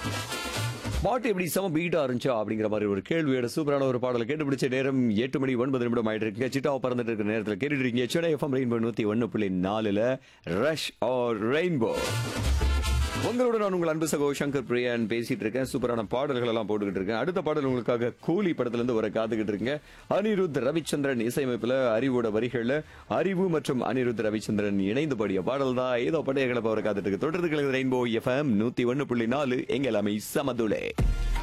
பாட்டு எப்படி செம பீட்டா இருந்துச்சா அப்படிங்கிற மாதிரி ஒரு கேள்வியோட சூப்பரான ஒரு பாடலை கேட்டு பிடிச்ச நேரம் எட்டு மணி ஒன்பது நிமிடம் ஆயிட்டு இருக்கு சிட்டாவை பறந்துட்டு இருக்கிற நேரத்தில் கேட்டுட்டு இருக்கீங்க சென்னை எஃப்எம் ரெயின்போ நூத்தி ஒன்னு புள்ளி நாலுல ரஷ் ஆர் ரெயின்போ உங்களோட நான் உங்கள் அன்பு சகோ சங்கர் பிரியான் பேசிட்டு இருக்கேன் சூப்பரான பாடல்கள் எல்லாம் போட்டுக்கிட்டு இருக்கேன் அடுத்த பாடல் உங்களுக்காக கூலி படத்துல இருந்து வர காத்துக்கிட்டு இருக்கீங்க அனிருத் ரவிச்சந்திரன் இசையமைப்புல அறிவோட வரிகள்ல அறிவு மற்றும் அனிருத் ரவிச்சந்திரன் இணைந்து பாடிய பாடல் தான் ஏதோ படையகளை போற காத்துட்டு இருக்கு தொடர்ந்து ரெயின்போ எஃப்எம் நூத்தி ஒன்னு புள்ளி நாலு எங்க எல்லாமே சமதுலே